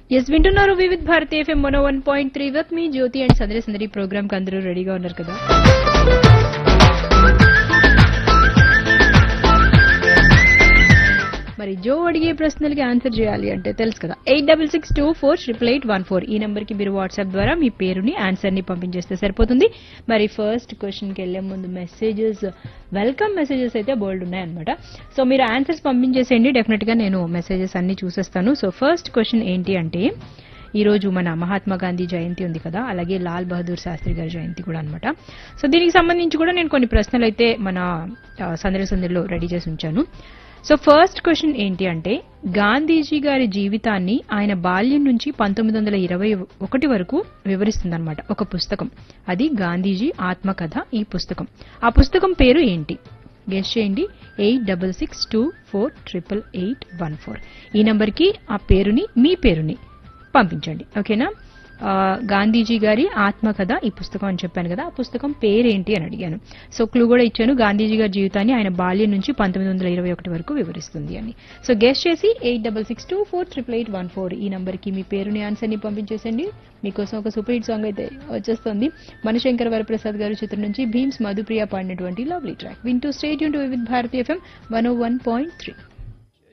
yes వింటున్నారు Vividh Bharati FM one one point three with me Jyothi and Sandadi Sandadi programme కి అందరూ రెడీగా ఉన్నారు కదా మరి జో అడిగే ప్రశ్నలకి ఆన్సర్ చేయాలి అంటే తెలుసు కదా eight double six two four triple eight one four ఈ నెంబర్ కి మీరు వాట్సాప్ ద్వారా మీ పేరుని ఆన్సర్ ని పంపించేస్తే సరిపోతుంది మరి ఫస్ట్ క్వశ్చన్ కి వెళ్లే ముందు మెసేజెస్ వెల్కమ్ మెసేజెస్ అయితే బోల్డ్ ఉన్నాయన్నమాట సో మీరు ఆన్సర్స్ పంపించేసేయండి డెఫినెట్ గా నేను మెసేజెస్ అన్ని చూసేస్తాను సో ఫస్ట్ క్వశ్చన్ ఏంటి అంటే ఈ రోజు మన మహాత్మా గాంధీ జయంతి ఉంది కదా అలాగే లాల్ బహదూర్ శాస్త్రి గారి జయంతి కూడా అన్నమాట సో దీనికి సంబంధించి కూడా నేను కొన్ని ప్రశ్నలు అయితే మన ఆ, సందడి సందడిలో రెడీ చేసి ఉంచాను సో ఫస్ట్ క్వశ్చన్ ఏంటి అంటే గాంధీజీ గారి జీవితాన్ని ఆయన బాల్యం నుంచి పంతొమ్మిది వందల ఇరవై ఒకటి వరకు వివరిస్తుందన్నమాట ఒక పుస్తకం అది గాంధీజీ ఆత్మకథ ఈ పుస్తకం ఆ పుస్తకం పేరు ఏంటి గెస్ట్ చేయండి eight double six two four triple eight one four ఈ నంబర్కి ఆ పేరుని మీ పేరుని పంపించండి ఓకేనా ఆ, గాంధీజీ గారి ఆత్మకథ ఈ పుస్తకం అని చెప్పాను కదా ఆ పుస్తకం పేరేంటి అని అడిగాను సో క్లూ కూడా ఇచ్చాను గాంధీజీ గారి జీవితాన్ని ఆయన బాల్యం నుంచి పంతొమ్మిది వందల ఇరవై ఒకటి వరకు వివరిస్తుంది అని సో గెస్ట్ చేసి eight double six two four triple eight one four ఈ నంబర్కి మీ పేరుని ఆన్సర్ని పంపించేసండి మీకోసం ఒక సూపర్ హిట్ సాంగ్ అయితే వచ్చేస్తుంది మణిశంకర్ వరప్రసాద్ గారు చిత్రం నుంచి భీమ్స్ మధుప్రియ పాడినటువంటి లవ్లీ ట్రాక్ వింటూ స్టేట్ యూన్ to with Bharati FM one oh one point three